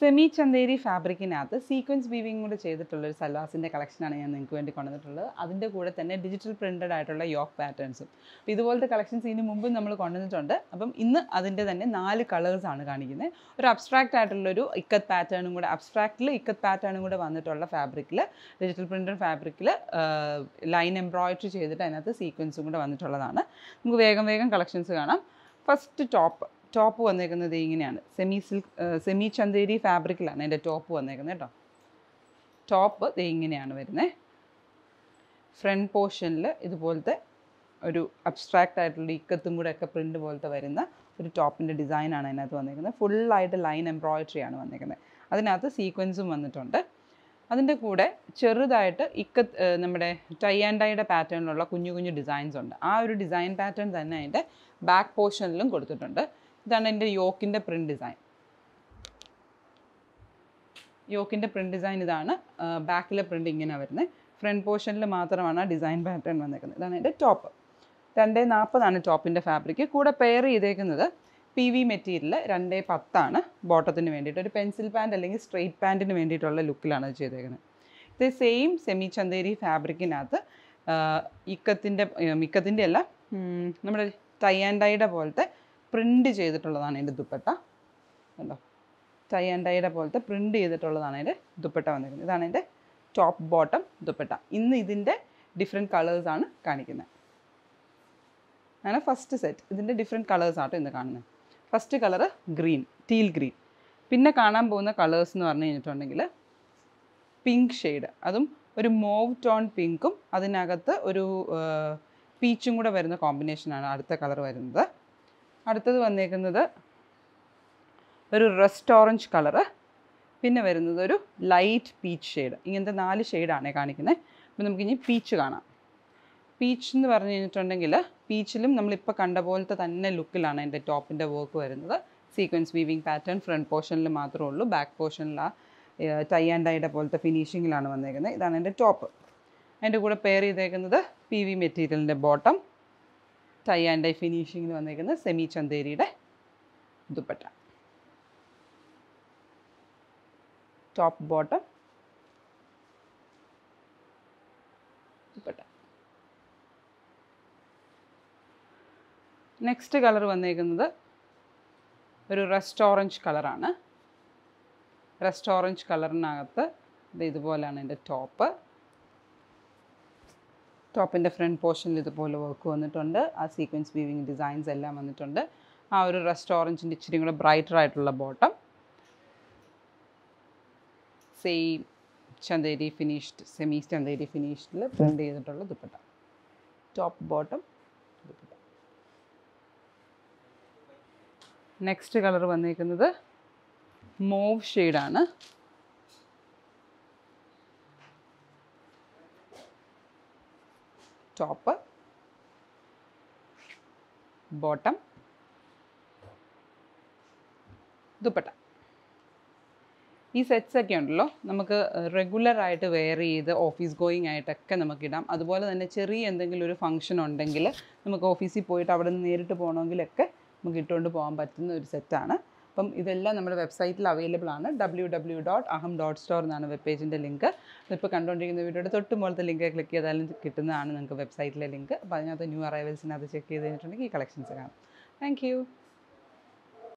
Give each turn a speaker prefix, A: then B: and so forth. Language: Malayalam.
A: സെമി ചന്തേരി ഫാബ്രിക്കിനകത്ത് സീക്വൻസ് വീവിങ് കൂടെ ചെയ്തിട്ടുള്ള ഒരു സൽവാസിൻ്റെ കളക്ഷനാണ് ഞാൻ നിങ്ങൾക്ക് വേണ്ടി കൊണ്ടുവന്നിട്ടുള്ളത് അതിൻ്റെ കൂടെ തന്നെ ഡിജിറ്റൽ പ്രിൻറ്റഡ് ആയിട്ടുള്ള യോക്ക് പാറ്റേൺസും അപ്പോൾ ഇതുപോലത്തെ കളക്ഷൻസ് ഇതിന് മുമ്പ് നമ്മൾ കൊണ്ടുവന്നിട്ടുണ്ട് അപ്പം ഇന്ന് അതിൻ്റെ തന്നെ നാല് കളേഴ്സാണ് കാണിക്കുന്നത് ഒരു അബ്സ്ട്രാക്റ്റ് ആയിട്ടുള്ളൊരു ഇക്കത്ത് പാറ്റേണും കൂടെ അബ്സ്ട്രാക്റ്റിൽ ഇക്കത്ത് പാറ്റേണും കൂടെ വന്നിട്ടുള്ള ഫാബ്രിക്കിൽ ഡിജിറ്റൽ പ്രിൻറ്റഡ് ഫാബ്രിക്കിൽ ലൈൻ എംബ്രോയിഡറി ചെയ്തിട്ട് അതിനകത്ത് സീക്വൻസും കൂടെ വന്നിട്ടുള്ളതാണ് നമുക്ക് വേഗം വേഗം കളക്ഷൻസ് കാണാം ഫസ്റ്റ് ടോപ്പ് ടോപ്പ് വന്നേക്കുന്നത് ഇങ്ങനെയാണ് സെമി സിൽക്ക് സെമി ചന്തേരി ഫാബ്രിക്കിലാണ് എൻ്റെ ടോപ്പ് വന്നേക്കുന്നത് കേട്ടോ ടോപ്പ് ദേ ഇങ്ങനെയാണ് വരുന്നത് ഫ്രണ്ട് പോർഷനിൽ ഇതുപോലത്തെ ഒരു അബ്സ്ട്രാക്റ്റ് ആയിട്ടുള്ള ഇക്കത്തും കൂടെ ഒക്കെ പ്രിൻ്റ് പോലത്തെ വരുന്ന ഒരു ടോപ്പിൻ്റെ ഡിസൈനാണ് അതിനകത്ത് വന്നിരിക്കുന്നത് ഫുള്ളായിട്ട് ലൈൻ എംബ്രോയിഡറി ആണ് വന്നിരിക്കുന്നത് അതിനകത്ത് സീക്വൻസും വന്നിട്ടുണ്ട് അതിൻ്റെ കൂടെ ചെറുതായിട്ട് ഇക്കത്ത് ഏഹ് നമ്മുടെ ടൈ ആൻഡ് ഡൈയുടെ പാറ്റേണിലുള്ള കുഞ്ഞു കുഞ്ഞു ഡിസൈൻസ് ഉണ്ട് ആ ഒരു ഡിസൈൻ പാറ്റേൺ തന്നെ അതിൻ്റെ ബാക്ക് പോർഷനിലും കൊടുത്തിട്ടുണ്ട് ഇതാണ് എൻ്റെ യോക്കിൻ്റെ പ്രിൻറ്റ് ഡിസൈൻ യോക്കിൻ്റെ പ്രിൻറ്റ് ഡിസൈൻ ഇതാണ് ബാക്കിലെ പ്രിൻറ്റ് ഇങ്ങനെ വരുന്നത് ഫ്രണ്ട് പോർഷനിൽ മാത്രമാണ് ആ ഡിസൈൻ പാറ്റേൺ വന്നേക്കുന്നത് ഇതാണ് എൻ്റെ ടോപ്പ് രണ്ടേ നാൽപ്പതാണ് ടോപ്പിൻ്റെ ഫാബ്രിക് കൂടെ പെയർ ചെയ്തേക്കുന്നത് പി വി മെറ്റീരിയൽ രണ്ടേ പത്താണ് ബോട്ടത്തിന് വേണ്ടിയിട്ട് ഒരു പെൻസിൽ പാൻറ് അല്ലെങ്കിൽ സ്ട്രെയിറ്റ് പാൻറ്റിന് വേണ്ടിയിട്ടുള്ള ലുക്കിലാണ് അത് ചെയ്തേക്കുന്നത് ഇത് സെയിം സെമി ചന്തേരി ഫാബ്രിക്കിനകത്ത് ഇക്കത്തിൻ്റെ ഇക്കത്തിൻ്റെ അല്ല ഉം, നമ്മുടെ ടൈ ആൻഡ് ഡൈയുടെ പോലത്തെ പ്രിൻ്റ് ചെയ്തിട്ടുള്ളതാണ് എൻ്റെ ദുപ്പട്ട കണ്ടോ ടൈ ആൻഡ് ഡൈയുടെ പോലത്തെ പ്രിൻ്റ് ചെയ്തിട്ടുള്ളതാണ് എൻ്റെ ദുപ്പട്ട വന്നിരിക്കുന്നത് ഇതാണ് എൻ്റെ ടോപ്പ് ബോട്ടം ദുപ്പട്ട ഇന്ന് ഇതിൻ്റെ ഡിഫറെൻറ്റ് കളേഴ്സാണ് കാണിക്കുന്നത് അങ്ങനെ ഫസ്റ്റ് സെറ്റ് ഇതിൻ്റെ ഡിഫറെൻറ്റ് കളേഴ്സ് ആട്ടോ ഇന്ന് കാണുന്നത് first colour green teal green പിന്നെ കാണാൻ പോകുന്ന കളേഴ്സ് എന്ന് പറഞ്ഞു കഴിഞ്ഞിട്ടുണ്ടെങ്കിൽ പിങ്ക് ഷെയ്ഡ് അതും ഒരു മോവ് ടോൺ പിങ്കും അതിനകത്ത് ഒരു പീച്ചും കൂടെ വരുന്ന കോമ്പിനേഷനാണ് അടുത്ത കളർ വരുന്നത് അടുത്തത് വന്നേക്കുന്നത് ഒരു റെസ്റ്റ് ഓറഞ്ച് കളറ് പിന്നെ വരുന്നത് ഒരു ലൈറ്റ് പീച്ച് ഷെയ്ഡ് ഇങ്ങനത്തെ നാല് ഷെയ്ഡാണ് കാണിക്കുന്നത് അപ്പോൾ നമുക്കിനി പീച്ച് കാണാം പീച്ച് എന്ന് പറഞ്ഞു കഴിഞ്ഞിട്ടുണ്ടെങ്കിൽ പീച്ചിലും നമ്മളിപ്പോൾ കണ്ട പോലത്തെ തന്നെ ലുക്കിലാണ് എൻ്റെ ടോപ്പിൻ്റെ വർക്ക് വരുന്നത് സീക്വൻസ് വീവിങ് പാറ്റേൺ ഫ്രണ്ട് പോർഷനിൽ മാത്രമേ ഉള്ളൂ ബാക്ക് പോർഷനിൽ ആ ടൈ ആൻഡ് ഡൈയുടെ പോലത്തെ ഫിനിഷിങ്ങിലാണ് വന്നേക്കുന്നത് ഇതാണ് എൻ്റെ ടോപ്പ് അതിൻ്റെ കൂടെ പെയർ ചെയ്തേക്കുന്നത് പി വി മെറ്റീരിയലിൻ്റെ ബോട്ടം ടൈ ആൻഡ് ഡൈ ഫിനിഷിങ്ങിൽ വന്നേക്കുന്നത് സെമി ചന്തേരിയുടെ dupatta top bottom dupatta next colour വന്നേക്കുന്നത് ഒരു റെസ്റ്റ് ഓറഞ്ച് കളറാണ് റെസ്റ്റ് ഓറഞ്ച് കളറിനകത്ത് ഇത് ഇതുപോലെയാണ് എൻ്റെ ടോപ്പ് ടോപ്പിൻ്റെ ഫ്രണ്ട് പോർഷനിൽ ഇതുപോലെ വർക്ക് വന്നിട്ടുണ്ട് ആ സീക്വൻസ് വീവിങ് ഡിസൈൻസ് എല്ലാം വന്നിട്ടുണ്ട് ആ ഒരു റെസ്റ്റ് ഓറഞ്ചിൻ്റെ ഇച്ചിരി കൂടെ ബ്രൈറ്റർ ആയിട്ടുള്ള bottom same Chanderi finished semi Chanderi ഫിനിഷ്ഡിൽ പ്രിൻ്റ് ചെയ്തിട്ടുള്ള dupatta top bottom dupatta next colour വന്നേക്കുന്നത് മോവ് ഷെയ്ഡാണ് ടോപ്പ് ബോട്ടം ദുപ്പട്ട ഈ സെറ്റ്സ് ഒക്കെ ഉണ്ടല്ലോ നമുക്ക് റെഗുലർ ആയിട്ട് വെയർ ചെയ്ത് ഓഫീസ് ഗോയിങ് ആയിട്ടൊക്കെ നമുക്ക് ഇടാം അതുപോലെ തന്നെ ചെറിയ എന്തെങ്കിലും ഒരു ഫംഗ്ഷൻ ഉണ്ടെങ്കിൽ നമുക്ക് ഓഫീസിൽ പോയിട്ട് അവിടെ നിന്ന് നേരിട്ട് പോകണമെങ്കിലൊക്കെ നമുക്ക് ഇട്ടുകൊണ്ട് പോകാൻ പറ്റുന്ന ഒരു സെറ്റാണ് അപ്പം ഇതെല്ലാം നമ്മുടെ വെബ്സൈറ്റിൽ അവൈലബിൾ ആണ് W W dot Aham dot store എന്നാണ് വെബ് പേജിൻ്റെ ലിങ്ക് ഇപ്പോൾ കണ്ടുകൊണ്ടിരിക്കുന്ന വീഡിയോയുടെ തൊട്ട് മുകളത്തെ ലിങ്ക് ക്ലിക്ക് ചെയ്താലും കിട്ടുന്നതാണ് നിങ്ങൾക്ക് വെബ്സൈറ്റിലെ ലിങ്ക് അപ്പോൾ അതിനകത്ത് ന്യൂ അറൈവൽസിനകത്ത് ചെക്ക് ചെയ്ത് കഴിഞ്ഞിട്ടുണ്ടെങ്കിൽ ഈ കളക്ഷൻസ് കാണാം താങ്ക് യു